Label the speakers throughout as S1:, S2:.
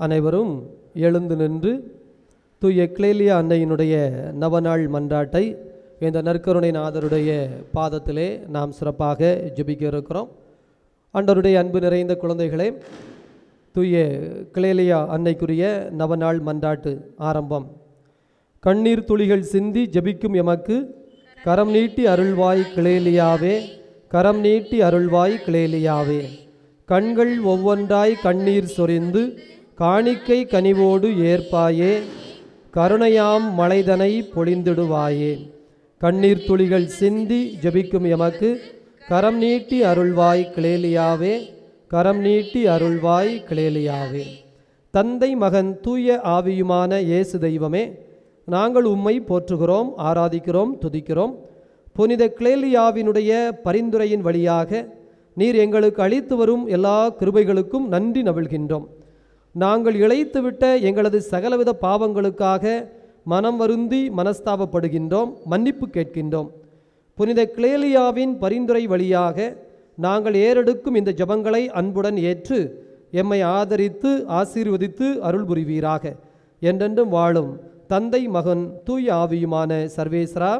S1: அனைவரும் எழுந்து நின்று தூய கிளேலியா அன்னையினுடைய நவநாள் மன்றாட்டை இந்த நற்கருணை நாதருடைய பாதத்திலே நாம் சிறப்பாக ஜெபிக்க இருக்கிறோம் ஆண்டவருடைய அன்பு நிறைந்த குழந்தைகளே தூய கிளேலியா அன்னைக்குரிய நவநாள் மன்றாட்டு ஆரம்பம் கண்ணீர் துளிகள் சிந்தி ஜெபிக்கும் எமக்கு கரம் நீட்டி அருள்வாய் கிளேலியாவே கரம் நீட்டி அருள்வாய் கிளேலியாவே கண்கள் ஒவ்வொன்றாய் கண்ணீர் சொரிந்து காணிக்கை கனிவோடு ஏற்பாயே கருணையாம் மலைதனை பொழிந்திடுவாயே கண்ணீர் துளிகள் சிந்தி ஜெபிக்கும் எமக்கு கரம் நீட்டி அருள்வாய் கிளேலியாவே கரம் நீட்டி அருள்வாய் கிளேலியாவே தந்தை மகன் தூய ஆவியுமான இயேசு தெய்வமே நாங்கள் உம்மை போற்றுகிறோம் ஆராதிக்கிறோம் துதிக்கிறோம் புனித கிளேலியாவினுடைய பரிந்துரையின் வழியாக நீர் எங்களுக்கு அளித்து வரும் எல்லா கிருபைகளுக்கும் நன்றி நவிழ்கின்றோம் நாங்கள் இழைத்துவிட்ட எங்களது சகலவித பாவங்களுக்காக மனம் வருந்தி மனஸ்தாபப்படுகின்றோம் மன்னிப்பு கேட்கின்றோம் புனித கிளேலியாவின் பரிந்துரை வழியாக நாங்கள் ஏறெடுக்கும் இந்த ஜபங்களை அன்புடன் ஏற்று எம்மை ஆதரித்து ஆசீர்வதித்து அருள் புரிவீராக என்றென்றும் வாழும் தந்தை மகன் தூய ஆவியுமான சர்வேஸ்வரா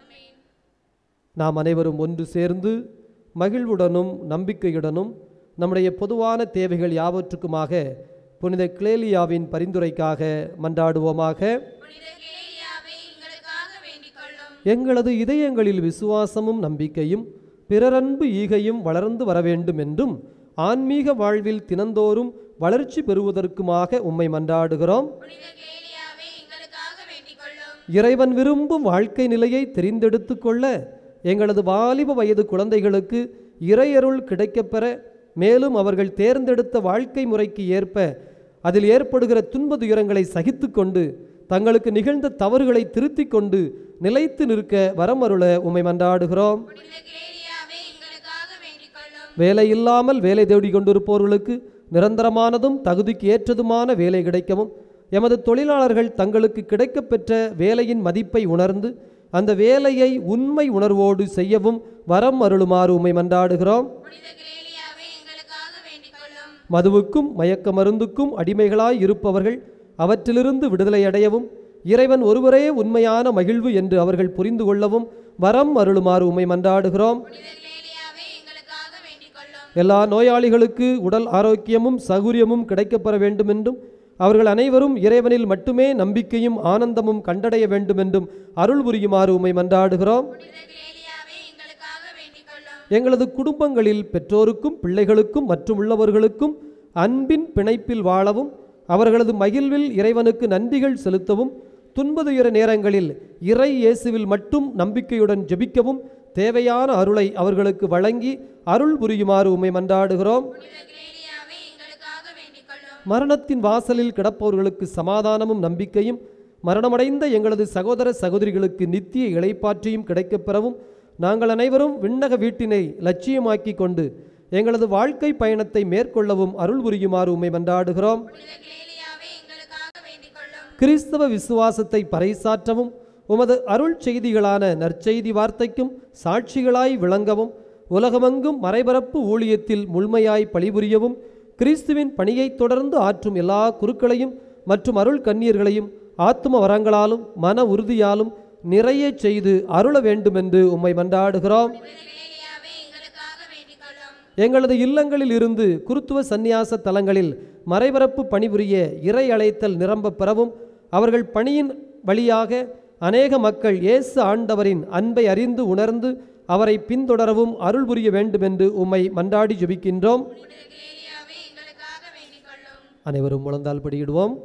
S1: நாம் அனைவரும் ஒன்று சேர்ந்து மகிழ்வுடனும் நம்பிக்கையுடனும் நம்முடைய பொதுவான தேவைகள் யாவற்றுக்குமாக புனித கிளேலியாவின் பரிந்துரைக்காக மன்றாடுவோமாக
S2: புனித கிளேலியாவே எங்களுக்காக வேண்டிக் கொள்ளும்
S1: எங்களது இதயங்களில் விசுவாசமும் நம்பிக்கையும் பிறரன்பு ஈகையும் வளர்ந்து வர வேண்டும் என்றும் ஆன்மீக வாழ்வில் தினந்தோறும் வளர்ச்சி பெறுவதற்குமாக உம்மை மன்றாடுகிறோம்
S2: புனித கிளேலியாவே எங்களுக்காக வேண்டிக் கொள்ளும்
S1: இறைவன் விரும்பும் வாழ்க்கை நிலையை தெரிந்தெடுத்து கொள்ள எங்களது வாலிப வயது குழந்தைகளுக்கு இறையருள் கிடைக்கப்பெற மேலும் அவர்கள் தேர்ந்தெடுத்த வாழ்க்கை முறைக்கு ஏற்ப அதில் ஏற்படுகிற துன்ப துயரங்களை சகித்து கொண்டு தங்களுக்கு நிகழ்ந்த தவறுகளை திருத்திக் கொண்டு நிலைத்து நிற்க வரமருள உம்மை மன்றாடுகிறோம்
S2: புனித கிளேலியாவே எங்களுக்காக வேண்டிக் கொள்ளும்
S1: வேலை இல்லாமல் வேலை தேடி கொண்டிருப்பவர்களுக்கு நிரந்தரமானதும் தகுதிக்கு ஏற்றதுமான வேலை கிடைக்கவும் எமது தொழிலாளர்கள் தங்களுக்கு கிடைக்கப்பெற்ற வேலையின் மதிப்பை உணர்ந்து அந்த வேலையை உண்மை உணர்வோடு செய்யவும் வரம் அருளுமாறு உம்மை மன்றாடுகிறோம்
S2: புனித கிளேலியாவே எங்களுக்காக வேண்டிக் கொள்ளும்
S1: மதுவுக்கும் மயக்க மருந்துக்கும் அடிமைகளாய் இருப்பவர்கள் அவற்றிலிருந்து விடுதலை அடையவும் இறைவன் ஒருவரே உண்மையான மகிழ்வு என்று அவர்கள் புரிந்து கொள்ளவும் வரம் அருளுமாறு உம்மை மன்றாடுகிறோம்
S2: புனித கிளேலியாவே எங்களுக்காக வேண்டிக் கொள்ளும்
S1: எல்லா நோயாளிகளுக்கு உடல் ஆரோக்கியமும் சௌகரியமும் கிடைக்கப்பெற வேண்டும் என்றும் அவர்கள் அனைவரும் இறைவனில் மட்டுமே நம்பிக்கையும் ஆனந்தமும் கண்டடைய வேண்டும் என்றும் அருள் புரியுமாறு உம்மை மன்றாடுகிறோம்
S2: புனித கிளேலியாவே எங்களுக்காக வேண்டிக் கொள்ளும்
S1: எங்களது குடும்பங்களில் பெற்றோருக்கும் பிள்ளைகளுக்கும் மற்றும் உள்ளவர்களுக்கும் அன்பின் பிணைப்பில் வாழவும் அவர்களது மகிழ்வில் இறைவனுக்கு நன்றிகள் செலுத்தவும் துன்பதுயர நேரங்களில் இறை இயேசுவில் மட்டும் நம்பிக்கையுடன் ஜெபிக்கவும் தேவையான அருளை அவர்களுக்கு வழங்கி அருள் புரியுமாறு உம்மை மன்றாடுகிறோம்
S2: புனித கிளேலியாவே எங்களுக்காக வேண்டிக் கொள்ளும்
S1: மரணத்தின் வாசலில் கிடப்பவர்களுக்கு சமாதானமும் நம்பிக்கையும் மரணமடைந்த எங்களது சகோதர சகோதரிகளுக்கு நித்திய இளைப்பாற்றியும் கிடைக்கப் பெறவும் நாங்கள் அனைவரும் விண்ணக வீட்டினை லட்சியமாக்கி கொண்டு எங்களது வாழ்க்கை பயணத்தை மேற்கொள்ளவும் அருள் புரியுமாறு உம்மை மன்றாடுகிறோம்
S2: புனித கிளேலியாவே எங்களுக்காக வேண்டிக் கொள்ளும்
S1: கிறிஸ்தவ விசுவாசத்தை பறைசாற்றவும் உமது அருள் செய்திகளான நற்செய்தி வார்த்தைக்கும் சாட்சிகளாய் விளங்கவும் உலகமெங்கும் மறைபரப்பு ஊழியத்தில் முழுமையாய் பணிபுரியவும் கிறிஸ்துவின் பணியைத் தொடர்ந்து ஆற்றும் எல்லா குருக்களையும் மற்றும் அருள் கன்னியர்களையும் ஆத்தும வரங்களாலும் மன உறுதியாலும் நிறைய செய்து அருள வேண்டுமென்று உம்மை மன்றாடுகிறோம்
S2: புனித கிளேலியாவே எங்களுக்காக வேண்டிக் கொள்ளும்
S1: எங்களது இல்லங்களில் இருந்து குருத்துவ சந்நியாச தலங்களில் மறைபரப்பு பணிபுரிய இறை அழைத்தல் நிரம்ப பெறவும் அவர்கள் பணியின் வழியாக அநேக மக்கள் இயேசு ஆண்டவரின் அன்பை அறிந்து உணர்ந்து அவரை பின்தொடரவும் அருள் புரிய வேண்டுமென்று உம்மை மன்றாடி ஜெபிக்கின்றோம்
S2: புனித கிளேலியாவே எங்களுக்காக வேண்டிக் கொள்ளும்
S1: அனைவரும் முழந்தால் படியிடுவோம்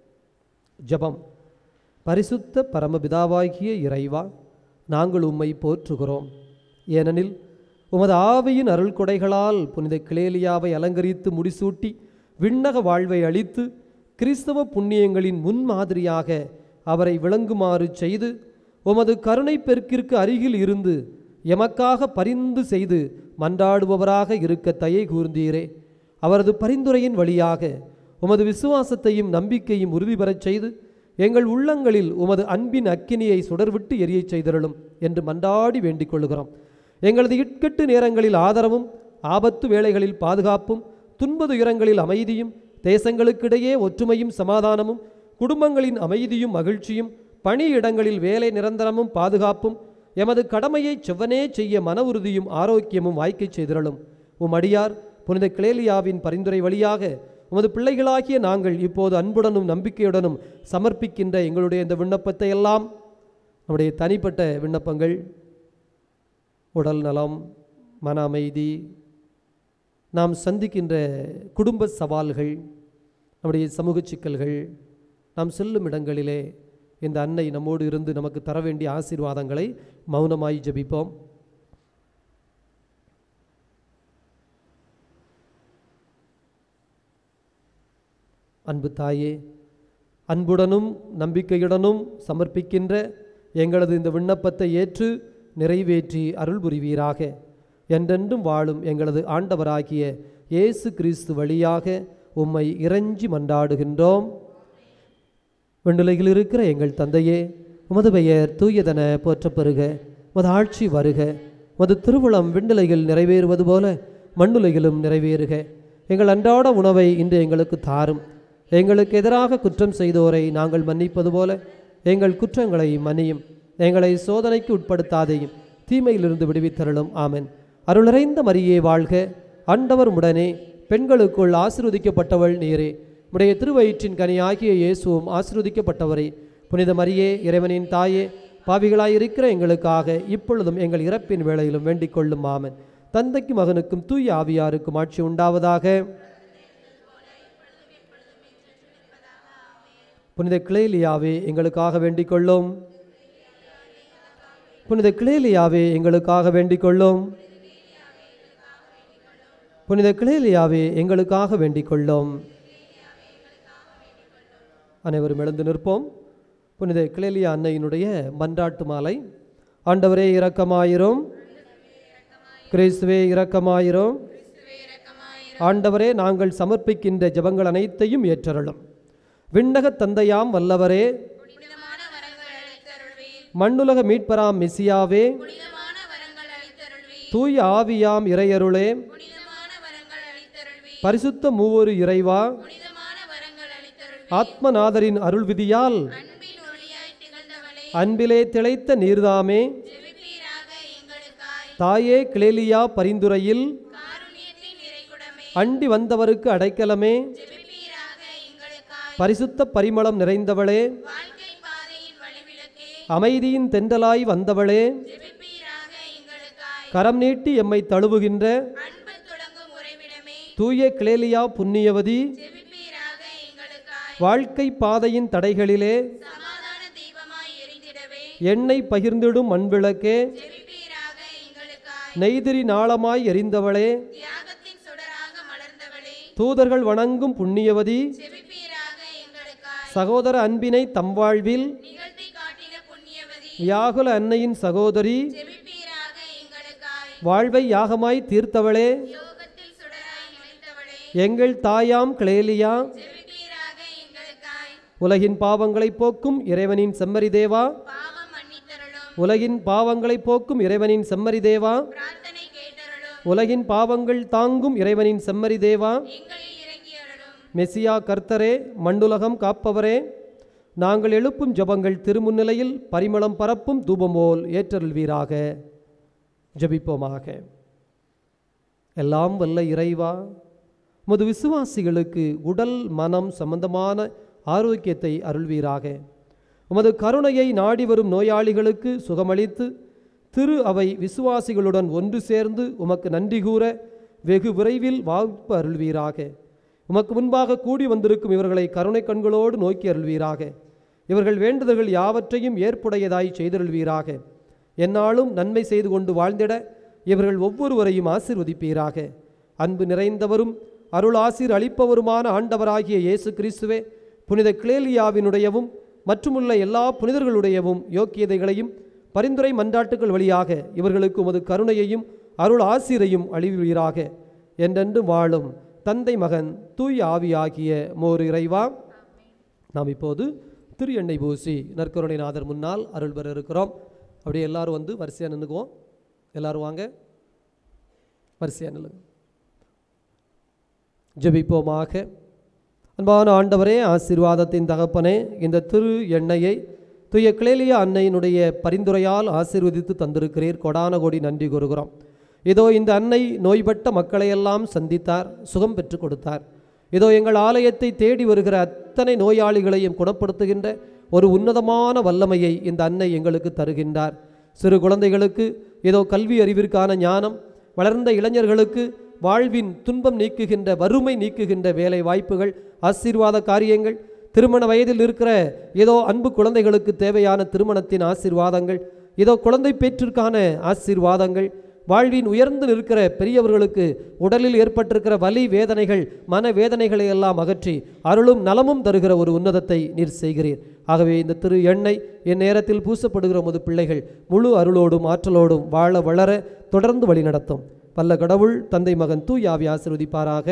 S1: ஜெபம் பரிசுத்த பரமபிதாவாகிய இறைவா நாங்கள் உம்மை போற்றுகிறோம் ஏனெனில் உமது ஆவியின் அருள் கொடைகளால் புனித கிளேலியாவை அலங்கரித்து முடிசூட்டி விண்ணக வாழ்வை அளித்து கிறிஸ்தவ புண்ணியங்களின் முன்மாதிரியாக அவரை விளங்குமாறு செய்து உமது கருணை பெருக்கிற்கு அருகில் இருந்து எமக்காக பரிந்து செய்து மன்றாடுபவராக இருக்க தயை கூர்ந்தீரே அவரது பரிந்துரையின் வழியாக உமது விசுவாசத்தையும் நம்பிக்கையும் உறுதி பெறச் செய்து எங்கள் உள்ளங்களில் உமது அன்பின் அக்கினியை சுடர்விட்டு எரியச் செய்தருளும் என்று மன்றாடி வேண்டிக் கொள்கிறோம் எங்களது இட்கட்டு நேரங்களில் ஆதரவும் ஆபத்து வேளைகளில் பாதுகாப்பும் துன்பதுயரங்களில் அமைதியும் தேசங்களுக்கிடையே ஒற்றுமையும் சமாதானமும் குடும்பங்களின் அமைதியும் மகிழ்ச்சியும் பணியிடங்களில் வேலை நிரந்தரமும் பாதுகாப்பும் எமது கடமையை செவ்வனே செய்ய மன உறுதியும் ஆரோக்கியமும் வாய்க்கச் செய்திரலும் உம் அடியார் புனித கிளேலியாவின் பரிந்துரை வழியாக உமது பிள்ளைகளாகிய நாங்கள் இப்போது அன்புடனும் நம்பிக்கையுடனும் சமர்ப்பிக்கின்ற எங்களுடைய இந்த விண்ணப்பத்தை எல்லாம் நம்முடைய தனிப்பட்ட விண்ணப்பங்கள் உடல் நலம் மன அமைதி நாம் சந்திக்கின்ற குடும்ப சவால்கள் நம்முடைய சமூக சிக்கல்கள் நாம் செல்லும் இடங்களிலே இந்த அன்னை நம்மோடு இருந்து நமக்கு தர வேண்டிய ஆசீர்வாதங்களை மௌனமாய் ஜெபிப்போம் அன்பு தாயே அன்புடனும் நம்பிக்கையுடனும் சமர்ப்பிக்கின்ற எங்களது இந்த விண்ணப்பத்தை ஏற்று நிறைவேற்றி அருள் புரிவீராக என்றென்றும் வாழும் எங்களது ஆண்டவராகிய இயேசு கிறிஸ்து வழியாக உம்மை இறைஞ்சி மன்றாடுகின்றோம் விண்ணுலகில் இருக்கிற எங்கள் தந்தையே உமது பெயர் தூயதென போற்றப்பெறுக உமது ஆட்சி வருக உமது திருவுளம் விண்ணுலகில் நிறைவேறுவது போல மண்ணுலகிலும் நிறைவேறுக எங்கள் அன்றாட உணவை இன்று எங்களுக்கு தாரும் எங்களுக்கு எதிராக குற்றம் செய்தோரை நாங்கள் மன்னிப்பது போல எங்கள் குற்றங்களை மன்னியும் எங்களை சோதனைக்கு உட்படுத்தாதேயும் தீமையிலிருந்து விடுவித்தருளும் ஆமென் அருளிறைந்த மரியே வாழ்க ஆண்டவர் உடனே பெண்களுக்குள் ஆசீர்வதிக்கப்பட்டவள் நீரே உடைய திருவயிற்றின் கனியாகிய இயேசுவும் ஆசீர்வதிக்கப்பட்டவரே புனித மரியே இறைவனின் தாயே பாவிகளாயிருக்கிற எங்களுக்காக இப்பொழுதும் எங்கள் இறப்பின் வேளையிலும் வேண்டிக் கொள்ளும் ஆமென் தந்தைக்கு மகனுக்கும் தூய ஆவியாருக்கும் ஆட்சி உண்டாவதாக புனித கிளேலியாவே எங்களுக்காக வேண்டிக் கொள்ளும் புனித கிளேலியாவே எங்களுக்காக வேண்டிக் கொள்ளும் புனித கிளேலியாவே எங்களுக்காக வேண்டிக் கொள்ளும் அனைவரும் எழுந்து நிற்போம் புனித கிளேலியா அன்னையினுடைய மன்றாட்டு மாலை ஆண்டவரே இரக்கமாயிரும் கிறிஸ்துவே இரக்கமாயிரும் ஆண்டவரே நாங்கள் சமர்ப்பிக்கின்ற ஜெபங்கள் அனைத்தையும் ஏற்றருளும் விண்ணகத் தந்தையாம் வல்லவரே
S2: புனிதமான வரங்கள் அளித்தருள்வீர்
S1: மண்ணுலக மீட்பராம் மெசியாவே
S2: புனிதமான வரங்கள் அளித்தருள்வீர்
S1: தூய ஆவியாம் இறையருளே
S2: புனிதமான வரங்கள் அளித்தருள்வீர்
S1: பரிசுத்த மூவொரு இறைவா
S2: புனிதமான வரங்கள் அளித்தருள்வீர்
S1: ஆத்மநாதரின் அருள் விதியால்
S2: அன்பின் ஒளியாய் திகழ்ந்தவளே
S1: அன்பிலே திளைத்த நீர்தாமே
S2: ஜெபிப்பீராக எங்களுக்காய்
S1: தாயே கிளேலியா பரிந்துரையில்
S2: காருண்யத்தின் நிறைகுடமே
S1: அண்டி வந்தவருக்கு அடைக்கலமே
S2: ஜெபிப்பீராக எங்களுக்காய்
S1: பரிசுத்த பரிமளம் நிறைந்தவளே
S2: வாழ்க்கை பாதையின் வழிவிளக்கே
S1: அமைதியின் தென்றலாய் வந்தவளே
S2: ஜெபிப்பீராக எங்களுக்காய்
S1: கரம் நீட்டி எம்மை தழுவுகின்ற
S2: அன்பு தொடங்கும் உறைவிடமே
S1: தூய கிளேலியா புண்ணியவதி
S2: ஜெபிப்பீராக எங்களுக்காய்
S1: வாழ்க்கை பாதையின் தடைகளிலே
S2: சமாதான தீபமாய் எரிந்திடவே
S1: எண்ணெய் பகிர்ந்திடும் மண்விளக்கே
S2: ஜெபிப்பீராக எங்களுக்காய்
S1: நெய்திரி நாளமாய் எரிந்தவளே
S2: தியாகத்தின் சுடராக மலர்ந்தவளே
S1: தூதர்கள் வணங்கும் புண்ணியவதி
S2: ஜெபிப்பீராக எங்களுக்காய்
S1: சகோதர அன்பினை தம் வாழ்வில்
S2: நிகழ்த்தி காட்டின புண்ணியவதி
S1: வியாகுல அன்னையின் சகோதரி
S2: ஜெபிப்பீராக எங்களுக்காய்
S1: வாழ்வை யாகமாய் தீர்த்தவளே
S2: யோகத்தில் சுடராய் நுழைந்தவளே
S1: எங்கள் தாயாம் கிளேலியா
S2: ஜெபிப்பீராக எங்களுக்காய்
S1: உலகின் பாவங்களை போக்கும் இறைவனின் செம்மறி தேவா
S2: பாவம் மன்னித்தருளும்
S1: உலகின் பாவங்களை போக்கும் இறைவனின் செம்மறி தேவா
S2: பிரார்த்தனை கேட்டருளும்
S1: உலகின் பாவங்கள் தாங்கும் இறைவனின் செம்மறி தேவா
S2: எங்களில் இறங்கி அருளும்
S1: மெசியா கர்த்தரே மண்டுலகம் காப்பவரே நாங்கள் எழுப்பும் ஜெபங்கள் திருமுன்னிலையில் பரிமளம் பரப்பும் தூபமோல் ஏற்றருள்வீராக ஜெபிப்போமாக எல்லாம் வல்ல இறைவா உமது விசுவாசிகளுக்கு உடல் மனம் சம்பந்தமான ஆரோக்கியத்தை அருள்வீராக உமது கருணையை நாடி வரும் நோயாளிகளுக்கு சுகமளித்து திரு அவை விசுவாசிகளுடன் ஒன்று சேர்ந்து உமக்கு நன்றி கூற வெகு விரைவில் வாய்ப்பு அருள்வீராக உமக்கு முன்பாக கூடி வந்திருக்கும் இவர்களை கருணை கண்களோடு நோக்கி அருள்வீராக இவர்கள் வேண்டுதல்கள் யாவற்றையும் ஏற்புடையதாய் செய்தருள்வீராக என்னாலும் நன்மை செய்து கொண்டு வாழ்ந்திட இவர்கள் ஒவ்வொருவரையும் ஆசீர்வதிப்பீராக அன்பு நிறைந்தவரும் அருள் ஆசீர் அளிப்பவருமான ஆண்டவராகிய இயேசு கிறிஸ்துவே புனித கிளேலியாவினுடையவும் மற்றுமுள்ள எல்லா புனிதர்களுடையவும் யோக்கியதைகளையும் பரிந்துரை மன்றாட்டுகள் வழியாக இவர்களுக்கு உமது கருணையையும் அருள் ஆசீரையும் அழிவீராக என்றென்று வாழும் தந்தை மகன் தூய் ஆவியாகிய மோர் இறைவா நாம் இப்போது திரு எண்ணெய் பூசி நற்கருணைநாதர் முன்னால் அருள் பெற இருக்கிறோம் அப்படியே எல்லாரும் வந்து வரிசையாக நின்றுக்குவோம் எல்லாரும் வாங்க வரிசையாக நில்லுங்க ஜெபிப்போமாக அன்பான ஆண்டவரே ஆசீர்வாதத்தின் தகப்பனே இந்த திரு எண்ணெயை தூய கிளேலிய அன்னையினுடைய பரிந்துரையால் ஆசீர்வதித்து தந்திருக்கிறீர் கொடான கோடி நன்றி கூறுகிறோம் இதோ இந்த அன்னை நோய்பட்ட மக்களையெல்லாம் சந்தித்தார் சுகம் பெற்றுக் கொடுத்தார் இதோ எங்கள் ஆலயத்தை தேடி வருகிற அத்தனை நோயாளிகளையும் குணப்படுத்துகின்ற ஒரு உன்னதமான வல்லமையை இந்த அன்னை எங்களுக்கு தருகின்றார் சிறு குழந்தைகளுக்கு ஏதோ கல்வி அறிவிற்கான ஞானம் வளர்ந்த இளைஞர்களுக்கு வாழ்வின் துன்பம் நீக்குகின்ற வறுமை நீக்குகின்ற வேலை வாய்ப்புகள் ஆசீர்வாத காரியங்கள் திருமண வயதில் இருக்கிற ஏதோ அன்பு குழந்தைகளுக்கு தேவையான திருமணத்தின் ஆசீர்வாதங்கள் ஏதோ குழந்தை பேற்றிற்கான ஆசீர்வாதங்கள் வாழ்வின் உயர்ந்து நிற்கிற பெரியவர்களுக்கு உடலில் ஏற்பட்டிருக்கிற வலி வேதனைகள் மன வேதனைகளை எல்லாம் அகற்றி அருளும் நலமும் தருகிற ஒரு உன்னதத்தை நீர் செய்கிறீர் ஆகவே இந்த திரு எண்ணெய் என் நேரத்தில் பூசப்படுகிற முது பிள்ளைகள் முழு அருளோடும் ஆற்றலோடும் வாழ வளர தொடர்ந்து வழி நடத்தும் வல்ல கடவுள் தந்தை மகன் தூயாவி ஆசிர்வதிப்பாராக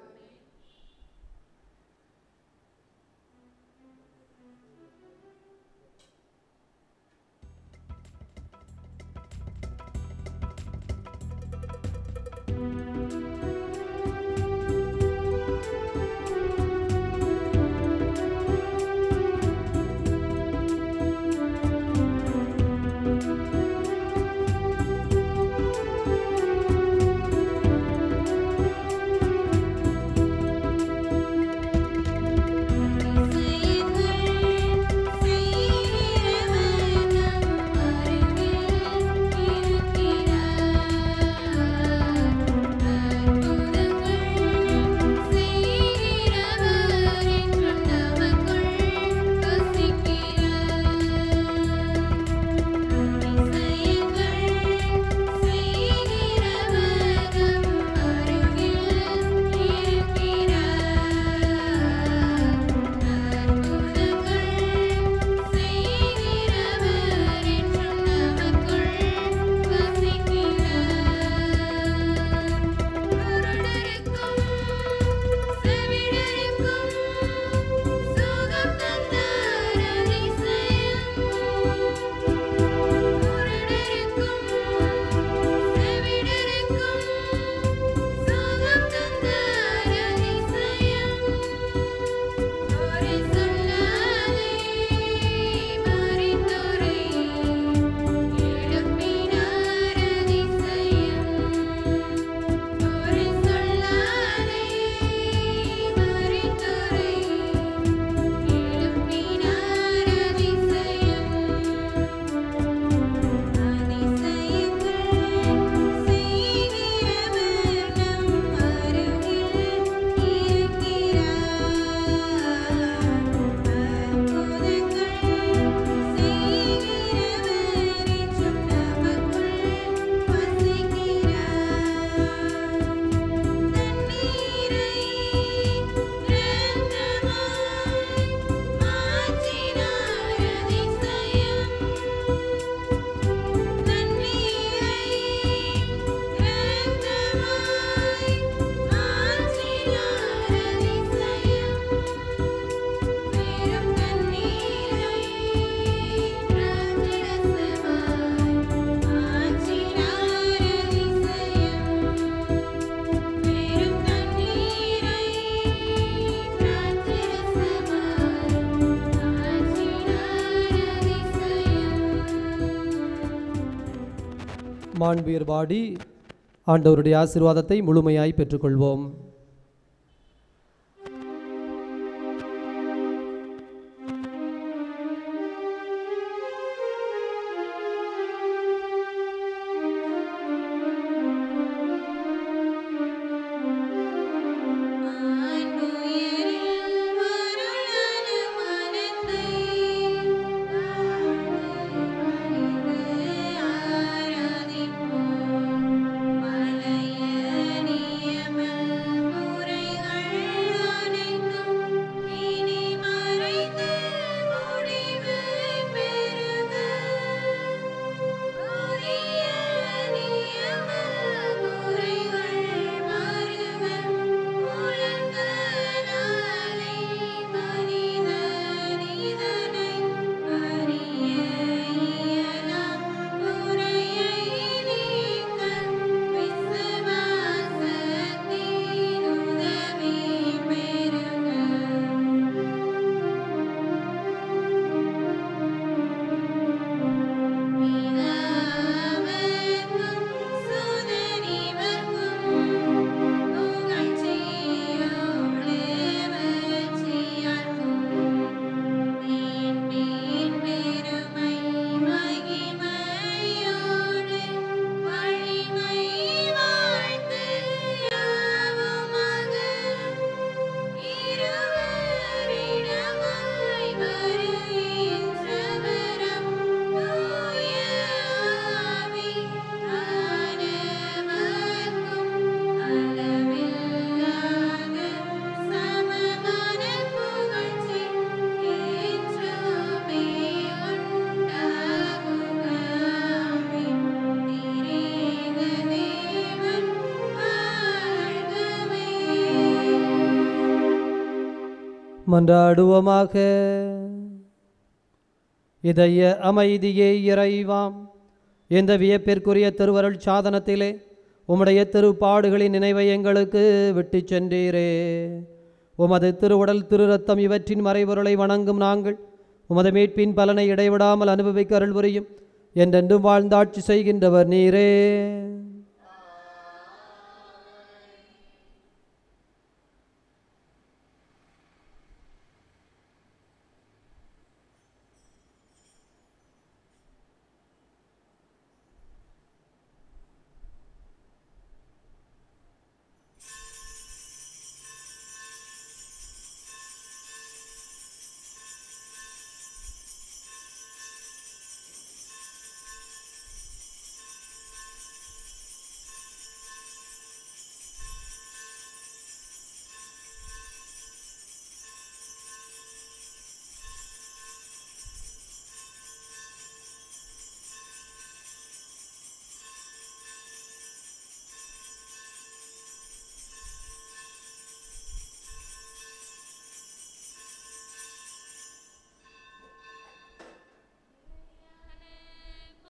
S1: மாண்பீர் பாடி ஆண்டவருடைய ஆசீர்வாதத்தை முழுமையாய் பெற்றுக்கொள்வோம்
S2: ஆராதிப்போம் மலைய நியம
S1: மன்றாடுவோமாக இதய அமைதியே இறைவாம் இந்த வியப்பிற்குரிய திருவருள் சாதனத்திலே உம்முடைய திருப்பாடுகளின் நினைவை எங்களுக்கு விட்டு சென்றீரே உமது திருவுடல் திரு ரத்தம் இவற்றின் மறைபொருளை வணங்கும் நாங்கள் உமது மீட்பின் பலனை இடைவிடாமல் அனுபவிக்க அருள் புரியும் என்றென்றும் வாழ்ந்தாட்சி செய்கின்றவர் நீரே